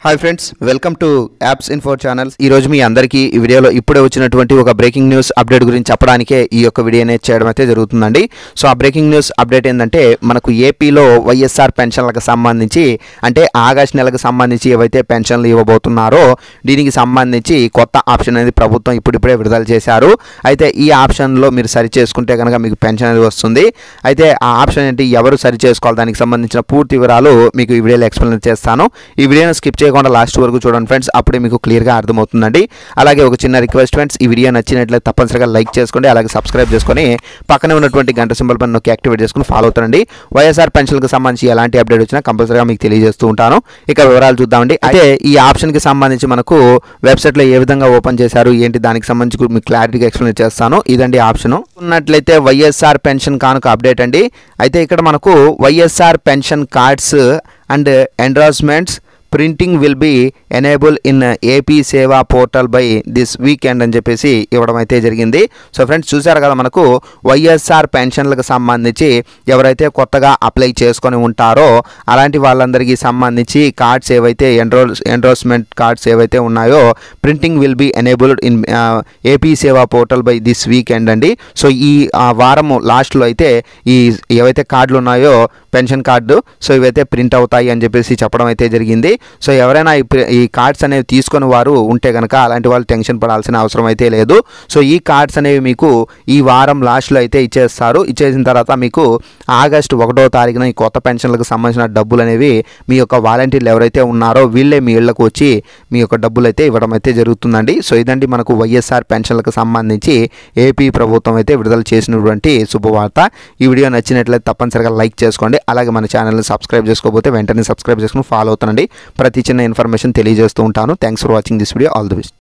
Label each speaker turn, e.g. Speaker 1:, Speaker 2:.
Speaker 1: hi friends welcome to apps info channels ఈ రోజు మీ అందరికీ ఈ వీడియోలో ఇప్పుడే వచ్చినటువంటి ఒక బ్రేకింగ్ న్యూస్ అప్డేట్ గురించి చెప్పడానికే ఈ యొక్క వీడియో అనేది చేయడం అయితే జరుగుతుందండి సో ఆ బ్రేకింగ్ న్యూస్ అప్డేట్ ఏంటంటే మనకు ఏపీలో వైఎస్ఆర్ పెన్షన్లకు సంబంధించి అంటే ఆగస్ట్ నెలకు సంబంధించి ఏవైతే పెన్షన్లు ఇవ్వబోతున్నారో దీనికి సంబంధించి కొత్త ఆప్షన్ అనేది ప్రభుత్వం ఇప్పుడిప్పుడే విడుదల చేశారు అయితే ఈ ఆప్షన్లో మీరు సరి చేసుకుంటే కనుక మీకు పెన్షన్ అనేది వస్తుంది అయితే ఆ ఆప్షన్ ఏంటి ఎవరు సరి చేసుకోవాలి దానికి సంబంధించిన పూర్తి వివరాలు మీకు ఈ వీడియోలో ఎక్స్ప్లెయిన్ చేస్తాను ఈ వీడియోని స్కిప్ చేయకుండా లాస్ట్ వరకు చూడండి ఫ్రెండ్స్ అప్పుడే మీకు క్లియర్గా అర్థమవుతుందండి అలాగే ఒక చిన్న రిక్వెస్ట్ ఫ్రెండ్స్ ఈ వీడియో నచ్చినట్లయితే తప్పనిసరిగా లైక్ చేసుకోండి అలాగే సబ్స్క్రైబ్ చేసుకొని పక్కనే ఉన్నటువంటి గంట సింబల్ పని నొక్కి యాక్టివేట్ చేసుకుని ఫాలో అవుతారండి వైఎస్ఆర్ పెన్షన్కి సంబంధించి ఎలాంటి అప్డేట్ వచ్చినా కంపల్సరీగా మీకు తెలియజేస్తూ ఉంటాను ఇక వివరాలు చూద్దామండి అయితే ఈ ఆప్షన్కి సంబంధించి మనకు వెబ్సైట్లో ఏ విధంగా ఓపెన్ చేశారు ఏంటి దానికి సంబంధించి కూడా మీకు క్లారిటీగా ఎక్స్ప్లెయిన్ చేస్తాను ఇదండి ఆప్షన్ ఉన్నట్లయితే వైఎస్ఆర్ పెన్షన్ కానుక అప్డేట్ అండి అయితే ఇక్కడ మనకు YSR pension cards and endorsements printing will be enable in AP Seva portal by this weekend అని చెప్పేసి ఇవ్వడం అయితే జరిగింది సో ఫ్రెండ్స్ చూసారు కదా మనకు వైఎస్ఆర్ పెన్షన్లకు సంబంధించి ఎవరైతే కొత్తగా అప్లై చేసుకొని ఉంటారో అలాంటి వాళ్ళందరికీ సంబంధించి కార్డ్స్ ఏవైతే ఎన్రోల్ ఎన్రోల్స్మెంట్ కార్డ్స్ ఏవైతే ఉన్నాయో printing will be enabled in AP Seva portal by this weekend అండి సో ఈ ఆ, వారము లాస్ట్లో అయితే ఈ ఏవైతే కార్డులు ఉన్నాయో పెన్షన్ కార్డు సో ఇవైతే ప్రింట్ అవుతాయి అని చెప్పేసి చెప్పడం అయితే జరిగింది సో ఎవరైనా ఈ ప్రి- ఈ కార్డ్స్ అనేవి తీసుకొని వారు ఉంటే కనుక అలాంటి వాళ్ళు టెన్షన్ పడాల్సిన అవసరం అయితే లేదు సో ఈ కార్డ్స్ అనేవి మీకు ఈ వారం లాస్ట్లో అయితే ఇచ్చేస్తారు ఇచ్చేసిన తర్వాత మీకు ఆగస్టు ఒకటో తారీఖున ఈ కొత్త పెన్షన్లకు సంబంధించిన డబ్బులు అనేవి మీ యొక్క వాలంటీర్లు ఎవరైతే ఉన్నారో వీళ్ళే మీ ఇళ్లకు వచ్చి మీ యొక్క డబ్బులు అయితే ఇవ్వడం అయితే జరుగుతుందండి సో ఇదండి మనకు వైఎస్ఆర్ పెన్షన్లకు సంబంధించి ఏపీ ప్రభుత్వం అయితే విడుదల చేసినటువంటి శుభవార్త ఈ వీడియో నచ్చినట్లయితే తప్పనిసరిగా లైక్ చేసుకోండి అలాగే మన ఛానల్ని సబ్స్క్రైబ్ చేసుకోకపోతే వెంటనే సబ్స్క్రైబ్ చేసుకుని ఫాలో అవుతానండి ప్రతి చిన్న ఇన్ఫర్మేషన్ తెలియజేస్తూ ఉంటాను thanks for watching this video all the best